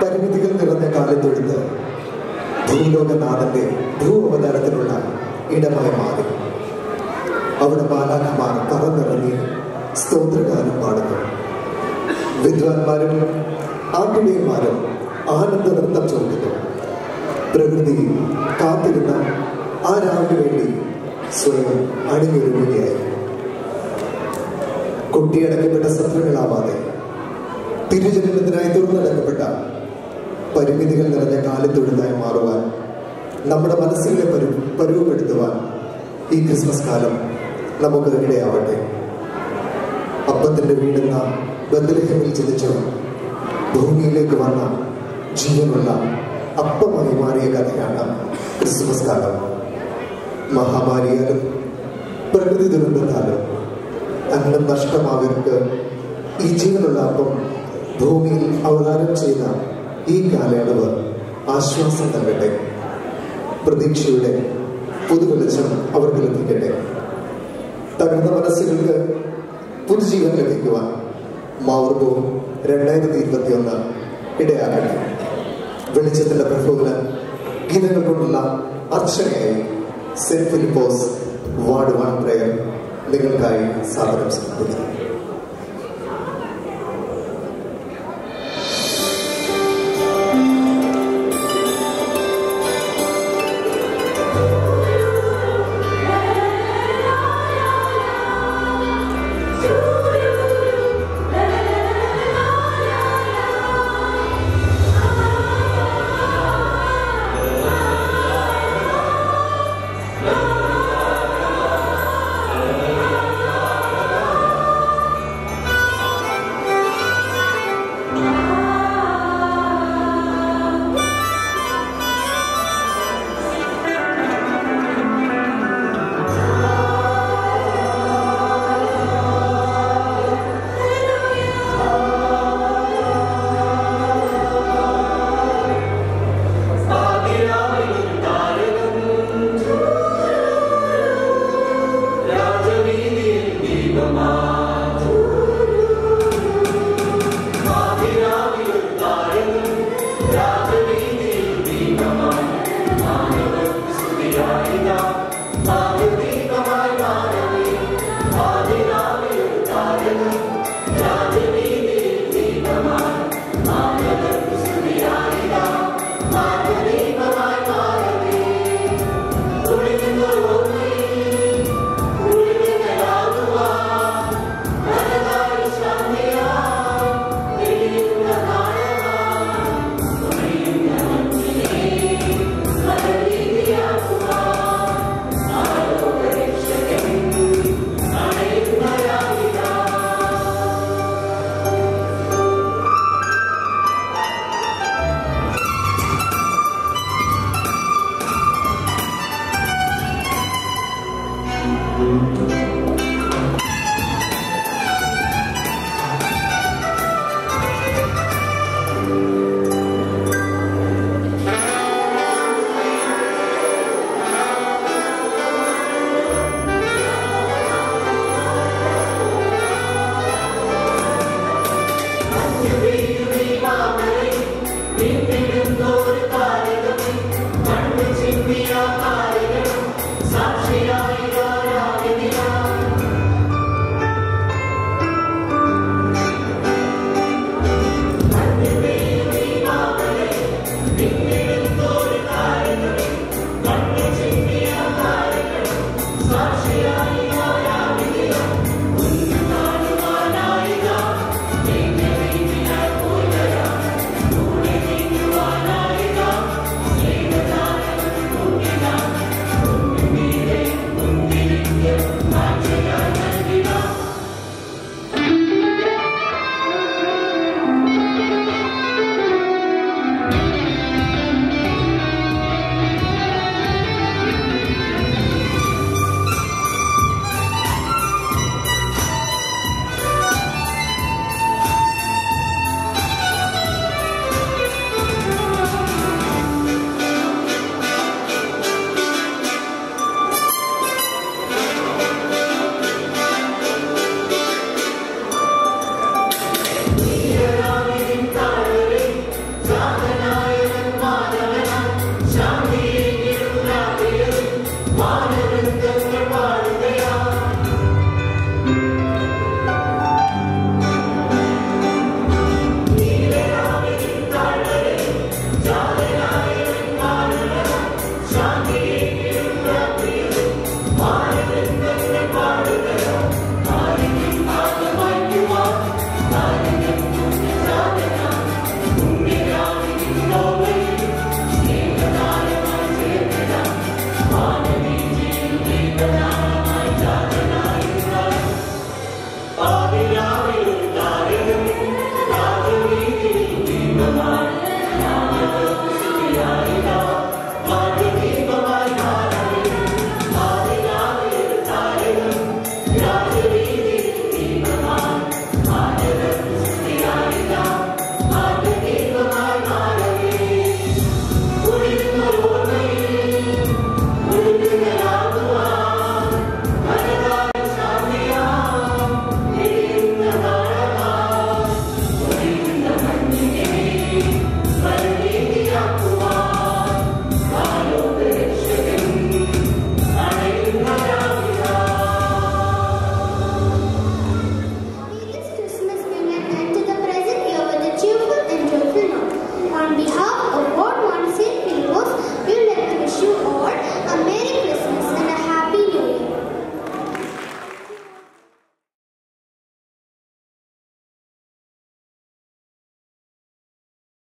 പരിമിതികൾ നിറഞ്ഞ കാലത്തൊഴുത്ത് ഭൂലോകനാഥന്റെ ഭൂ അവതാരത്തിലുള്ള ഇടമായി മാറി അവിടെ ബാലാഖമാർ പറന്നിറങ്ങി സ്തോത്രഗാനം പാടുന്നു വിദ്വാൻമാരും ആട്ടിടയന്മാരും ആനന്ദ നൃത്തം ചോദിക്കുന്നു പ്രകൃതി കാത്തിരുന്ന ആ രാവിന് വേണ്ടി സ്വയം അണിഞ്ഞൊരുങ്ങുകയായി കൊട്ടിയടക്കപ്പെട്ട സത്രങ്ങളാവാതെ തിരുജനനത്തിനായി തുറന്നടക്കപ്പെട്ട പരിമിതികൾ നിറഞ്ഞ കാലത്തൊഴുതായി മാറുവാൻ നമ്മുടെ മനസ്സിനെ പരു പരുവപ്പെടുത്തുവാൻ ഈ ക്രിസ്മസ് കാലം നമുക്ക് ഇടയാവട്ടെ അപ്പത്തിന്റെ വീടുന്ന ബദലഹമിൽ ജനിച്ചു ഭൂമിയിലേക്ക് വന്ന ജീവനുള്ള അപ്പമായി മാറിയ കഥയാണ് ക്രിസ്മസ് കാലം മഹാമാരിയാലും പ്രകൃതി ദുരന്തത്താലും അന്നം നഷ്ടമാവർക്ക് ഈ ജീവനുള്ള അപ്പം ഭൂമിയിൽ അവതാരം ചെയ്ത ഈ കാലയളവ് ആശ്വാസം നൽകട്ടെ പ്രതീക്ഷയുടെ പുതുവെളിച്ചം അവർക്ക് ലഭിക്കട്ടെ തകർന്ന മനസ്സുകൾക്ക് പുതുജീവൻ ലഭിക്കുവാൻ മാവർഗവും രണ്ടായിരത്തി ഇരുപത്തി ഒന്ന് ഇടയാകട്ടെ വെളിച്ചത്തിന്റെ പ്രഭുവിന് ഗീതങ്ങൾ കൊണ്ടുള്ള അർച്ചനയായി saint Philipose ward one prayer നിങ്ങൾക്കായി സാധനം സമർപ്പിക്കുന്നു ും